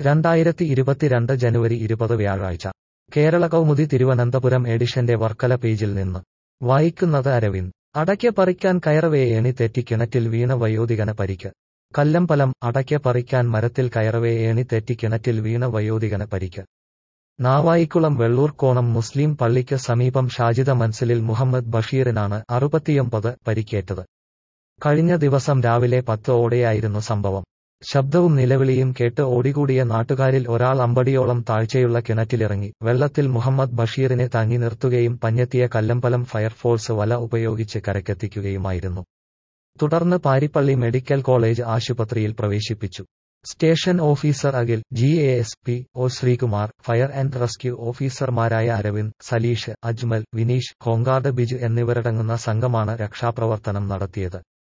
രണ്ടായിരത്തി ഇരുപത്തിരണ്ട് ജനുവരി ഇരുപത് വ്യാഴാഴ്ച കേരള കൗമുദി തിരുവനന്തപുരം എഡിഷന്റെ വർക്കല പേജിൽ നിന്ന് വായിക്കുന്നത് അരവിന്ദ് അടയ്ക്ക പറിക്കാൻ കയറവേ ഏണി തെറ്റി കിണറ്റിൽ വീണ വയോധികന് പരിക്ക് കല്ലമ്പലം അടയ്ക്ക പറിക്കാൻ മരത്തിൽ കയറവേ ഏണി തെറ്റി കിണറ്റിൽ വീണ വയോധികന് പരിക്ക് നാവായിക്കുളം വെള്ളൂർക്കോണം മുസ്ലിം പള്ളിക്ക് സമീപം ഷാജിദ മൻസിലിൽ മുഹമ്മദ് ബഷീറിനാണ് അറുപത്തിയൊമ്പത് പരിക്കേറ്റത് കഴിഞ്ഞ ദിവസം രാവിലെ പത്ത് ഓടെയായിരുന്നു സംഭവം ശബ്ദവും നിലവിളിയും കേട്ട് ഓടികൂടിയ നാട്ടുകാരിൽ ഒരാൾ അമ്പടിയോളം താഴ്ചയുള്ള കിണറ്റിലിറങ്ങി വെള്ളത്തിൽ മുഹമ്മദ് ബഷീറിനെ താങ്ങി നിർത്തുകയും പഞ്ഞെത്തിയ കല്ലമ്പലം ഫയർഫോഴ്സ് വല ഉപയോഗിച്ച് കരക്കെത്തിക്കുകയുമായിരുന്നു തുടർന്ന് പാരിപ്പള്ളി മെഡിക്കൽ കോളേജ് ആശുപത്രിയിൽ പ്രവേശിപ്പിച്ചു station officer Akhil G A S P O Sreekumar fire and rescue ഓഫീസർമാരായ അരവിന്ദ് സലീഷ് അജ്മൽ വിനീഷ് ഹോങ്കാർഡ് ബിജു എന്നിവരടങ്ങുന്ന സംഘമാണ് രക്ഷാപ്രവർത്തനം നടത്തിയത്